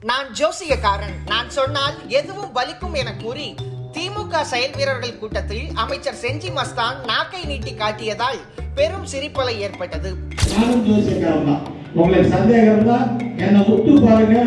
நான் ஜோசியக்காரன் நான் சொன்னால் எதுவும் பலிக்கும் என கூறி திமுக செயல் வீரர்கள் கூட்டத்தில் அமைச்சர் செஞ்சி மஸ்தான் நாக்கை நீட்டி காட்டியதால் பெரும் சிரிப்பலை ஏற்பட்டது நானும் ஜோசியக்காரன் தான் உங்களுக்கு சந்தேகம் தான் என்னை உத்து பாருங்க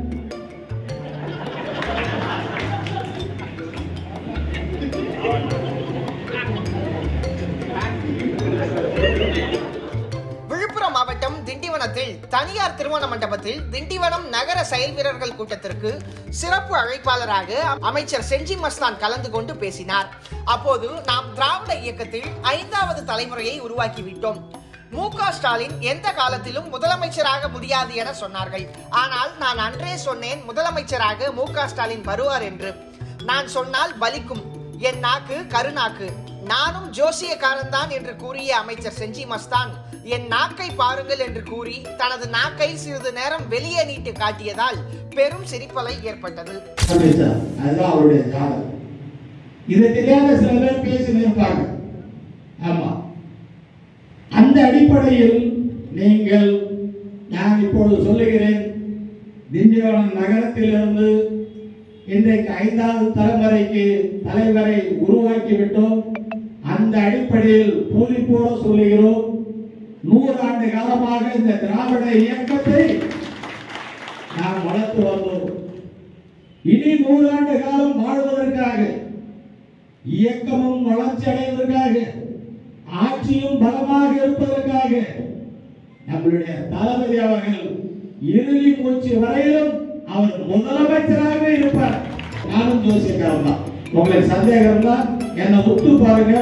விழுப்புரம் மாவட்டம் திண்டிவனத்தில் தனியார் திருமண மண்டபத்தில் திண்டிவனம் நகர செயல் வீரர்கள் கூட்டத்திற்கு சிறப்பு அழைப்பாளராக அமைச்சர் செஞ்சி மஸ்தான் கலந்து கொண்டு பேசினார் அப்போது நாம் திராவிட இயக்கத்தில் ஐந்தாவது தலைமுறையை உருவாக்கிவிட்டோம் மு க ஸ்டாலின் எந்த காலத்திலும் முதலமைச்சராக முடியாது என சொன்னார்கள் ஆனால் நான் அன்றே சொன்னேன் முதலமைச்சராக மு க ஸ்டாலின் வருவார் என்று நான் சொன்னால் பலிக்கும் என் நாக்கு கருநாக்கு நானும் ஜோசியக்காரன் தான் என்று கூறிய அமைச்சர் செஞ்சி மஸ்தான் என் நாக்கை பாருங்கள் என்று கூறி தனது நாக்கை சிறிது நேரம் வெளியே நீட்டு காட்டியதால் பெரும் சிரிப்பலை ஏற்பட்டது அமைச்சர் அதுதான் அவருடைய ஜாதகம் இது தெரியாத சில பேர் பேசி நிற்பாங்க ஆமா அந்த அடிப்படையில் நீங்கள் நான் இப்பொழுது சொல்லுகிறேன் திண்டிவனம் நகரத்திலிருந்து இன்றைக்கு ஐந்தாவது தலைமுறைக்கு தலைவரை உருவாக்கி விட்டோம் அந்த அடிப்படையில் பூரிப்போடு சொல்லுகிறோம் நூறு ஆண்டு காலமாக இந்த திராவிட இயக்கத்தை நாம் வளர்த்து வந்தோம் இனி நூறாண்டு காலம் வாழ்வதற்காக இயக்கமும் வளர்ச்சி அடைவதற்காக ஆட்சியும் பலமாக இருப்பதற்காக நம்மளுடைய தளபதி அவர்கள் இறுதி மூச்சு வரையிலும் அவர் முதலமைச்சராகவே இருப்பார் நானும் ஜோசியக்காரன் தான் உங்களுக்கு சந்தேகம் தான் என்னை உத்து பாருங்க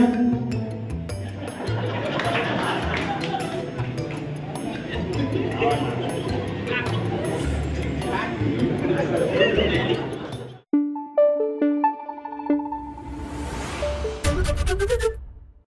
Thank you.